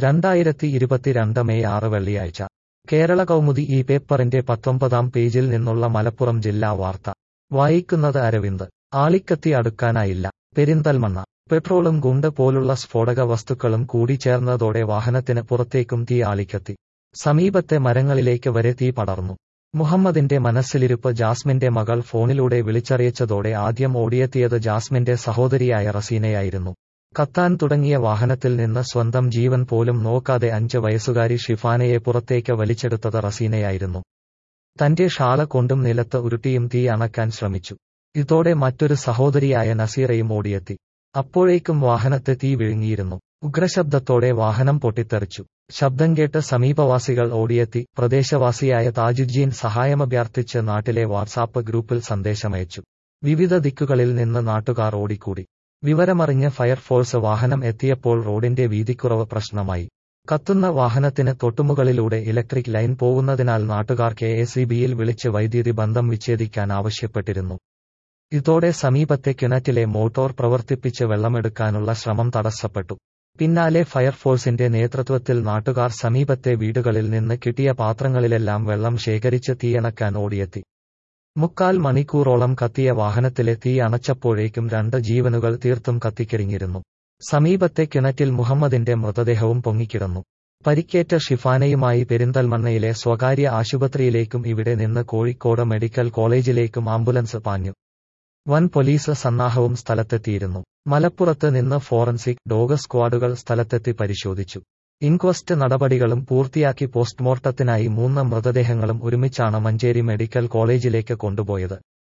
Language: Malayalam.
രണ്ടായിരത്തി ഇരുപത്തിരണ്ട് മെയ് ആറ് വെള്ളിയാഴ്ച കേരള കൗമുദി ഈ പേപ്പറിന്റെ പത്തൊമ്പതാം പേജിൽ നിന്നുള്ള മലപ്പുറം ജില്ലാ വാർത്ത വായിക്കുന്നത് അരവിന്ദ് ആളിക്കത്തി അടുക്കാനായില്ല പെരിന്തൽമണ്ണ പെട്രോളും ഗുണ്ട് പോലുള്ള സ്ഫോടക വസ്തുക്കളും കൂടിച്ചേർന്നതോടെ വാഹനത്തിന് പുറത്തേക്കും തീ ആളിക്കത്തി സമീപത്തെ മരങ്ങളിലേക്ക് വരെ തീ പടർന്നു മുഹമ്മദിന്റെ മനസ്സിലിരുപ്പ് ജാസ്മിന്റെ മകൾ ഫോണിലൂടെ വിളിച്ചറിയിച്ചതോടെ ആദ്യം ഓടിയെത്തിയത് ജാസ്മിന്റെ സഹോദരിയായ റസീനയായിരുന്നു കത്താൻ തുടങ്ങിയ വാഹനത്തിൽ നിന്ന് സ്വന്തം ജീവൻ പോലും നോക്കാതെ അഞ്ച് വയസ്സുകാരി ഷിഫാനയെ പുറത്തേക്ക് വലിച്ചെടുത്തത് റസീനയായിരുന്നു തന്റെ ഷാള കൊണ്ടും നിലത്ത് ഉരുട്ടിയും തീ അണക്കാൻ ശ്രമിച്ചു ഇതോടെ മറ്റൊരു സഹോദരിയായ നസീറയും ഓടിയെത്തി അപ്പോഴേക്കും വാഹനത്തെ തീ വിഴുങ്ങിയിരുന്നു ഉഗ്രശബ്ദത്തോടെ വാഹനം പൊട്ടിത്തെറിച്ചു ശബ്ദം കേട്ട് സമീപവാസികൾ ഓടിയെത്തി പ്രദേശവാസിയായ താജുദ്ദീൻ സഹായമഭ്യർത്ഥിച്ച് നാട്ടിലെ വാട്സാപ്പ് ഗ്രൂപ്പിൽ സന്ദേശമയച്ചു വിവിധ ദിക്കുകളിൽ നിന്ന് നാട്ടുകാർ ഓടിക്കൂടി വിവരമറിഞ്ഞ് ഫയർഫോഴ്സ് വാഹനം എത്തിയപ്പോൾ റോഡിന്റെ വീതിക്കുറവ് പ്രശ്നമായി കത്തുന്ന വാഹനത്തിന് തൊട്ടുമുകളിലൂടെ ഇലക്ട്രിക് ലൈൻ പോകുന്നതിനാൽ നാട്ടുകാർ കെ എസ് ഇ ബിയിൽ വിളിച്ച് വൈദ്യുതി ബന്ധം വിച്ഛേദിക്കാൻ ആവശ്യപ്പെട്ടിരുന്നു ഇതോടെ സമീപത്തെ കിണറ്റിലെ മോട്ടോർ പ്രവർത്തിപ്പിച്ച് വെള്ളമെടുക്കാനുള്ള ശ്രമം തടസ്സപ്പെട്ടു പിന്നാലെ ഫയർഫോഴ്സിന്റെ നേതൃത്വത്തിൽ നാട്ടുകാർ സമീപത്തെ വീടുകളിൽ നിന്ന് കിട്ടിയ പാത്രങ്ങളിലെല്ലാം വെള്ളം ശേഖരിച്ച് തീയണക്കാൻ ഓടിയെത്തി മുക്കാൽ മണിക്കൂറോളം കത്തിയ വാഹനത്തിലെ തീ അണച്ചപ്പോഴേക്കും രണ്ട് ജീവനുകൾ തീർത്തും കത്തിക്കരിഞ്ഞിരുന്നു സമീപത്തെ കിണറ്റിൽ മുഹമ്മദിന്റെ മൃതദേഹവും പൊങ്ങിക്കിടന്നു പരിക്കേറ്റ ഷിഫാനയുമായി പെരിന്തൽമണ്ണയിലെ സ്വകാര്യ ആശുപത്രിയിലേക്കും ഇവിടെ നിന്ന് കോഴിക്കോട് മെഡിക്കൽ കോളേജിലേക്കും ആംബുലൻസ് പാഞ്ഞു വൻ പോലീസ് സന്നാഹവും സ്ഥലത്തെത്തിയിരുന്നു മലപ്പുറത്ത് നിന്ന് ഫോറൻസിക് ഡോഗ് സ്ക്വാഡുകൾ സ്ഥലത്തെത്തി പരിശോധിച്ചു ഇൻക്വസ്റ്റ് നടപടികളും പൂർത്തിയാക്കി പോസ്റ്റ്മോർട്ടത്തിനായി മൂന്ന് മൃതദേഹങ്ങളും ഒരുമിച്ചാണ് മഞ്ചേരി മെഡിക്കൽ കോളേജിലേക്ക് കൊണ്ടുപോയത്